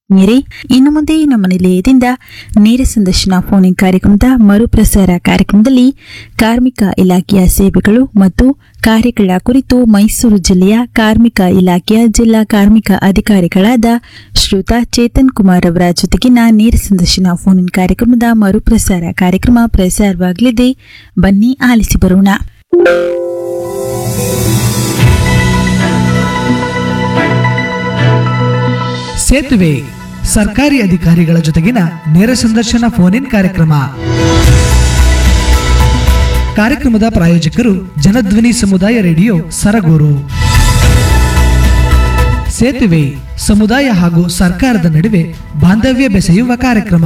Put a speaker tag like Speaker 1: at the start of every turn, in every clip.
Speaker 1: ಮೇರೆ ಇನ್ನು ಮುಂದೆ ನಮ್ಮ ನಿಲಯದಿಂದ ನೇರ ಸಂದರ್ಶನ ಫೋನ್ ಇನ್ ಕಾರ್ಯಕ್ರಮದ ಮರುಪ್ರಸಾರ ಕಾರ್ಯಕ್ರಮದಲ್ಲಿ ಕಾರ್ಮಿಕ ಇಲಾಖೆಯ ಸೇವೆಗಳು ಮತ್ತು ಕಾರ್ಯಗಳ ಕುರಿತು ಮೈಸೂರು ಜಿಲ್ಲೆಯ ಕಾರ್ಮಿಕ ಇಲಾಖೆಯ ಜಿಲ್ಲಾ ಕಾರ್ಮಿಕ ಅಧಿಕಾರಿಗಳಾದ ಶ್ರೀಯುತ ಚೇತನ್ ಕುಮಾರ್ ಅವರ ಜೊತೆಗಿನ ನೇರ ಸಂದರ್ಶನ ಫೋನ್ ಇನ್ ಕಾರ್ಯಕ್ರಮದ ಮರುಪ್ರಸಾರ ಕಾರ್ಯಕ್ರಮ ಪ್ರಸಾರವಾಗಲಿದೆ ಬನ್ನಿ ಆಲಿಸಿ ಬರೋಣ
Speaker 2: ಸೇತುವೆ ಸರ್ಕಾರಿ ಅಧಿಕಾರಿಗಳ ಜೊತೆಗಿನ ನೇರ ಸಂದರ್ಶನ ಫೋನ್ ಇನ್ ಕಾರ್ಯಕ್ರಮ ಕಾರ್ಯಕ್ರಮದ ಪ್ರಾಯೋಜಕರು ಜನಧ್ವನಿ ಸಮುದಾಯ ರೇಡಿಯೋ ಸರಗೂರು ಸೇತುವೆ ಸಮುದಾಯ ಹಾಗೂ ಸರ್ಕಾರದ ನಡುವೆ ಬಾಂಧವ್ಯ ಬೆಸೆಯುವ ಕಾರ್ಯಕ್ರಮ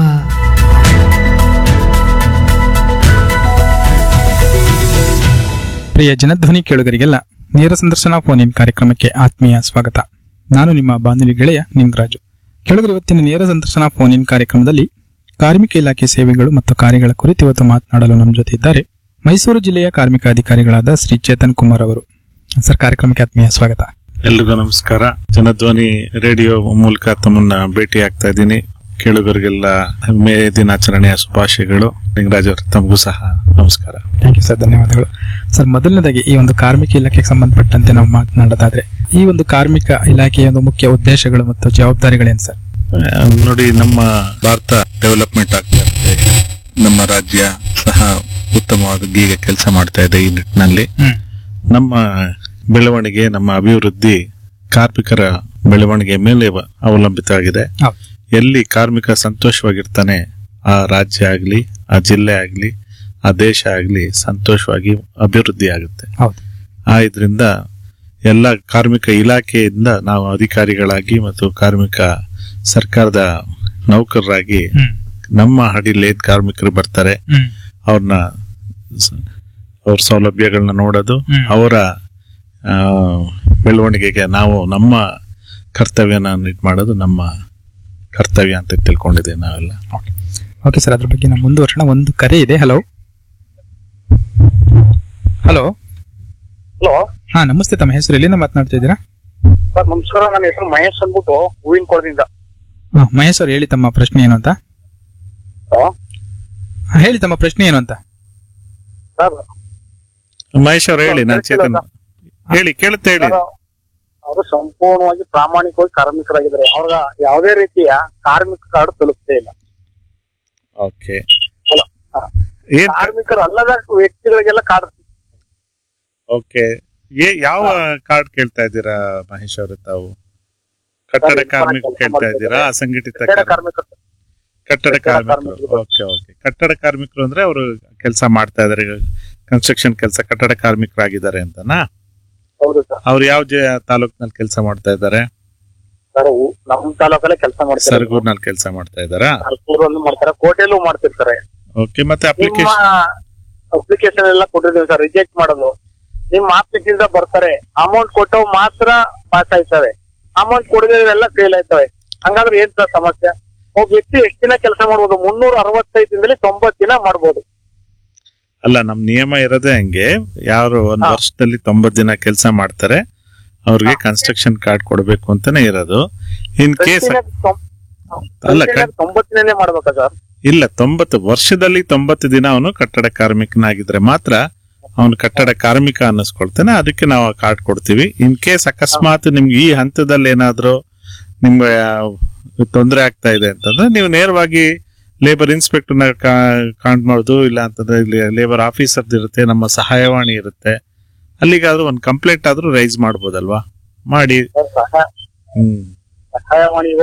Speaker 3: ಪ್ರಿಯ ಜನಧ್ವನಿ ಕೇಳುಗರಿಗೆಲ್ಲ ನೇರ ಸಂದರ್ಶನ ಫೋನ್ ಇನ್ ಕಾರ್ಯಕ್ರಮಕ್ಕೆ ಆತ್ಮೀಯ ಸ್ವಾಗತ ನಾನು ನಿಮ್ಮ ಬಾನುಲಿ ಗೆಳೆಯ ನಿಂಗರಾಜು ಕೇಳುಗರು ಇವತ್ತಿನ ನೇರ ಸಂದರ್ಶನ ಫೋನ್ ಇನ್ ಕಾರ್ಯಕ್ರಮದಲ್ಲಿ ಕಾರ್ಮಿಕ ಇಲಾಖೆ ಸೇವೆಗಳು ಮತ್ತು ಕಾರ್ಯಗಳ ಕುರಿತು ಇವತ್ತು ಮಾತನಾಡಲು ನಮ್ಮ ಜೊತೆ ಇದ್ದಾರೆ ಮೈಸೂರು ಜಿಲ್ಲೆಯ ಕಾರ್ಮಿಕ ಅಧಿಕಾರಿಗಳಾದ ಶ್ರೀ ಚೇತನ್ ಕುಮಾರ್ ಅವರು ಸರ್ ಕಾರ್ಯಕ್ರಮಕ್ಕೆ ಆತ್ಮೀಯ ಸ್ವಾಗತ
Speaker 4: ಎಲ್ರಿಗೂ ನಮಸ್ಕಾರ ಜನಧ್ವನಿ ರೇಡಿಯೋ ಮೂಲಕ ತಮ್ಮನ್ನ ಭೇಟಿ ಆಗ್ತಾ ಇದ್ದೀನಿ ಕೇಳುಗರಿಗೆಲ್ಲ ಮೇ ದಿನಾಚರಣೆಯ ಶುಭಾಶಯಗಳು ಲಿಂಗರಾಜ್ ಅವರು ತಮಗೂ ಸಹ ನಮಸ್ಕಾರ
Speaker 3: ಥ್ಯಾಂಕ್ ಯು ಸರ್ ಧನ್ಯವಾದಗಳು ಸರ್ ಮೊದಲನೇದಾಗಿ ಈ ಒಂದು ಕಾರ್ಮಿಕ ಇಲಾಖೆಗೆ ಸಂಬಂಧಪಟ್ಟಂತೆ ನಾವು ಮಾತನಾಡೋದಾದ್ರೆ ಈ ಒಂದು ಕಾರ್ಮಿಕ ಇಲಾಖೆಯ ಒಂದು ಮುಖ್ಯ ಉದ್ದೇಶಗಳು ಮತ್ತು ಜವಾಬ್ದಾರಿಗಳೇನು ಸರ್
Speaker 4: ಆ, ನೋಡಿ ನಮ್ಮ ಭಾರತ ಡೆವಲಪ್ಮೆಂಟ್ ಆಗ್ತಾ ಇದೆ ನಮ್ಮ ರಾಜ್ಯ ಸಹ ಉತ್ತಮವಾದ ಈಗ ಕೆಲಸ ಮಾಡ್ತಾ ಇದೆ ಈ ನಿಟ್ಟಿನಲ್ಲಿ
Speaker 3: ಹ್ಮ್
Speaker 4: ನಮ್ಮ ಬೆಳವಣಿಗೆ ನಮ್ಮ ಅಭಿವೃದ್ಧಿ ಕಾರ್ಮಿಕರ ಬೆಳವಣಿಗೆ ಮೇಲೆ ಅವಲಂಬಿತವಾಗಿದೆ
Speaker 3: ಹೌದು
Speaker 4: ಎಲ್ಲಿ ಕಾರ್ಮಿಕ ಸಂತೋಷವಾಗಿರ್ತಾನೆ ಆ ರಾಜ್ಯ ಆಗ್ಲಿ ಆ ಜಿಲ್ಲೆ ಆಗ್ಲಿ ಆ ದೇಶ ಆಗ್ಲಿ ಸಂತೋಷವಾಗಿ ಅಭಿವೃದ್ಧಿ ಆಗುತ್ತೆ
Speaker 3: ಹೌದು
Speaker 4: ಆ ಇದರಿಂದ ಎಲ್ಲ ಕಾರ್ಮಿಕ ಇಲಾಖೆಯಿಂದ ನಾವು ಅಧಿಕಾರಿಗಳಾಗಿ ಮತ್ತು ಕಾರ್ಮಿಕ ಸರ್ಕಾರದ ನೌಕರರಾಗಿ
Speaker 3: ಹ್ಮ್
Speaker 4: ನಮ್ಮ ಹಡಿಲಿ ಏನ್ ಕಾರ್ಮಿಕರು ಬರ್ತಾರೆ
Speaker 3: ಹ್ಮ್
Speaker 4: ಅವ್ರನ್ನ ಅವ್ರ ಸೌಲಭ್ಯಗಳನ್ನ ನೋಡೋದು
Speaker 3: ಹ್ಮ್.
Speaker 4: ಅವರ ಆ, ಬೆಳವಣಿಗೆಗೆ ನಾವು ನಮ್ಮ ಕರ್ತವ್ಯನ ಇದ್ ಮಾಡೋದು ನಮ್ಮ ಕರ್ತವ್ಯ ಅಂತ ತಿಳ್ಕೊಂಡಿದ್ದೇವೆ ನಾವೆಲ್ಲ
Speaker 3: ಓಕೆ ಓಕೆ ಸರ್ ಅದ್ರ ಬಗ್ಗೆ ನಾವು ಮುಂದುವರ್ಸೋಣ ಒಂದು ಕರೆ ಇದೆ ಹಲೋ ಹಲೋ
Speaker 5: ಹಲೋ
Speaker 3: ಹಾ ನಮಸ್ತೆ ತಮ್ಮ ಹೆಸರು ಎಲ್ಲಿಂದ ಮಾತನಾಡ್ತಾ ಇದ್ದೀರಾ
Speaker 5: ಸರ್ ನಮಸ್ಕಾರ ನನ್ನ ಹೆಸರು ಮಹೇಶ್ ಅಂದ್ಬಿಟ್ಟು ಹೂವಿನ ಕೊಡದಿಂದ
Speaker 3: ಹಾ ಮಹೇಶ್ ಅವ್ರು ಹೇಳಿ ತಮ್ಮ ಪ್ರಶ್ನೆ ಏನು ಅಂತ ಹಾ, ಹೇಳಿ ತಮ್ಮ ಪ್ರಶ್ನೆ ಏನು ಅಂತ
Speaker 5: ಸರ್
Speaker 4: ಮಹೇಶ್ ಅವ್ರು ಹೇಳಿ ನಾನು ಚೇತನ್ ಹೇಳಿ ಕೇಳುತ್ತೆ ಹೇಳಿ
Speaker 5: ಅವರು ಸಂಪೂರ್ಣವಾಗಿ ಪ್ರಾಮಾಣಿಕವಾಗಿ ಕಾರ್ಮಿಕರಾಗಿದ್ದಾರೆ ಅವ್ರ ಯಾವುದೇ ರೀತಿಯ ಕಾರ್ಮಿಕ ಕಾರ್ಡ್ ತಲುಪದೇ ಇಲ್ಲ
Speaker 4: ಓಕೆ
Speaker 5: ಅಲ್ಲ, ಹಾ.
Speaker 4: ಏನ್
Speaker 5: ಕಾರ್ಮಿಕರು ಅಲ್ಲದ ವ್ಯಕ್ತಿಗಳಿಗೆಲ್ಲ ಕಾರ್ಡ್
Speaker 4: ಓಕೆ ಏ ಯಾವ ಕಾರ್ಡ್ ಕೇಳ್ತಾ ಇದ್ದೀರಾ ಮಹೇಶ್ ಅವ್ರೆ ತಾವು ಕಟ್ಟಡ
Speaker 5: ಸರ್,
Speaker 4: ಕಾರ್ಮಿಕ
Speaker 5: ಕೆಲಸ
Speaker 4: ಕೇಳ್ತಾ
Speaker 5: ಮಾಡ್ತಿದ್ದಾರೆ.
Speaker 4: ಇದ್ದೀರಾ ಅಸಂಘಟಿತ
Speaker 5: ಕಟ್ಟಡ
Speaker 4: ಕಾರ್ಮಿಕ
Speaker 5: ಕಾರ್ಮಿಕರು
Speaker 4: ಕಟ್ಟಡ
Speaker 5: ಕಟ್ಟಡ
Speaker 4: ಕಾರ್ಮಿಕರು
Speaker 5: ಕಾರ್ಮಿಕರು.
Speaker 4: ಓಕೆ ಓಕೆ ಕಟ್ಟಡ ಕಾರ್ಮಿಕರು ಅಂದ್ರೆ ಅವರು ಕೆಲಸ ಮಾಡ್ತಾ ಇದಾರೆ ಕನ್ಸ್ಟ್ರಕ್ಷನ್ ಕೆಲಸ ಕಟ್ಟಡ ಕಾರ್ಮಿಕರಾಗಿದ್ದಾರೆ ಅಂತನಾ
Speaker 5: ಹೌದು ಸರ್
Speaker 4: ಅವ್ರು ಯಾವ ಜ ತಾಲೂಕ್ನಲ್ಲಿ ಕೆಲಸ ಮಾಡ್ತಾ ಇದ್ದಾರೆ
Speaker 5: ಸರ್ ಹೂ- ನಮ್ಮ ತಾಲೂಕಲ್ಲೇ ಕೆಲಸ ಮಾಡ್ತಾರೆ
Speaker 4: ಸರಗೂರ್ನಲ್ಲಿ ಕೆಲಸ ಮಾಡ್ತಾ ಇದ್ದಾರಾ
Speaker 5: ಸರ್ಕೂರಲ್ಲೂ ಮಾಡ್ತಾರೆ ಕೋಟೆಲ್ಲೂ ಮಾಡ್ತಿರ್ತಾರೆ
Speaker 4: ಓಕೆ ಮತ್ತೆ
Speaker 5: ನಿಮ್ಮ
Speaker 4: ಅಪ್ಲಿಕೇಶನ್
Speaker 5: ಅಪ್ಲಿಕೇಶನ್ ಎಲ್ಲ ಕೊಟ್ಟಿದ್ದೀವಿ ಸರ್ ರಿಜೆಕ್ಟ್ ಮಾಡೋದು ನಿಮ್ಮ ಆಫೀಸ್ ಇಂದ ಬರ್ತಾರೆ ಅಮೌಂಟ್ ಕೊಟ್ಟು ಮಾತ್ರ ಪಾಸ್ ಆಯ್ತವೆ ಅಮೌಂಟ್ ಕೊಡದಿರೋದೆಲ್ಲ ಫೇಲ್ ಆಯ್ತವೆ ಹಂಗಾದ್ರೆ ಏನ್ ಸರ್ ಸಮಸ್ಯೆ ಒಬ್ಬ ವ್ಯಕ್ತಿ ಎಷ್ಟು ದಿನ ಕೆಲಸ ಮಾಡ್ಬೋದು ಮುನ್ನೂರ ಅರವತ್ತೈದು ದಿನದಲ್ಲಿ ತೊಂಬತ್ತು ದಿನ ಮಾಡ್ಬೋದು
Speaker 4: ಅಲ್ಲ ನಮ್ ನಿಯಮ ಇರೋದೇ ಹಂಗೆ ಯಾರು ಒಂದ್
Speaker 5: ಹಾ.
Speaker 4: ವರ್ಷದಲ್ಲಿ ತೊಂಬತ್ ದಿನ ಕೆಲಸ ಮಾಡ್ತಾರೆ ಅವ್ರಿಗೆ ಕನ್ಸ್ಟ್ರಕ್ಷನ್ ಕಾರ್ಡ್ ಕೊಡ್ಬೇಕು ಅಂತಾನೆ ಇರೋದು ಇನ್ ಕೇಸ್
Speaker 5: ಪ್ರತಿದಿನ ತೊಂ-
Speaker 4: ಅಲ್ಲ,
Speaker 5: ಪ್ರತಿದಿನ ತೊಂಬತ್ತು ದಿನನೇ ಮಾಡ್ಬೇಕಾ ಸರ್
Speaker 4: ಇಲ್ಲ ತೊಂಬತ್ತು ವರ್ಷದಲ್ಲಿ ತೊಂಬತ್ತು ದಿನ ಅವನು ಕಟ್ಟಡ ಕಾರ್ಮಿಕನಾಗಿದ್ರೆ ಮಾತ್ರ ಅವನು ಕಟ್ಟಡ ಕಾರ್ಮಿಕ ಅನ್ನಿಸ್ಕೊಳ್ತಾನೆ ಅದಕ್ಕೆ ನಾವು ಕಾರ್ಡ್ ಕೊಡ್ತೀವಿ ಇನ್ ಕೇಸ್ ಅಕಸ್ಮಾತ್ ನಿಮ್ಗೆ ಈ ಹಂತದಲ್ಲಿ ಏನಾದ್ರೂ ನಿಮ್ಗೆ ತೊಂದರೆ ಆಗ್ತಾ ಇದೆ ಅಂತಂದ್ರೆ ನೀವು ನೇರವಾಗಿ ಲೇಬರ್ ಇನ್ಸ್ಪೆಕ್ಟರ್ನ ಕಾಂಟ್ ಮಾಡೋದು ಇಲ್ಲ ಅಂತಂದ್ರೆ ಇಲ್ಲಿ ಲೇಬರ್ ಆಫೀಸರ್ ಇರುತ್ತೆ ನಮ್ಮ ಸಹಾಯವಾಣಿ ಇರುತ್ತೆ ಅಲ್ಲಿಗಾದ್ರೂ ಒಂದು ಕಂಪ್ಲೇಂಟ್ ಆದ್ರೂ ರೈಸ್ ಮಾಡ್ಬೋದಲ್ವಾ ಮಾಡಿ
Speaker 5: ಸಹಾಯ
Speaker 4: ಹ್ಮ್
Speaker 5: ಸಹಾಯವಾಣಿ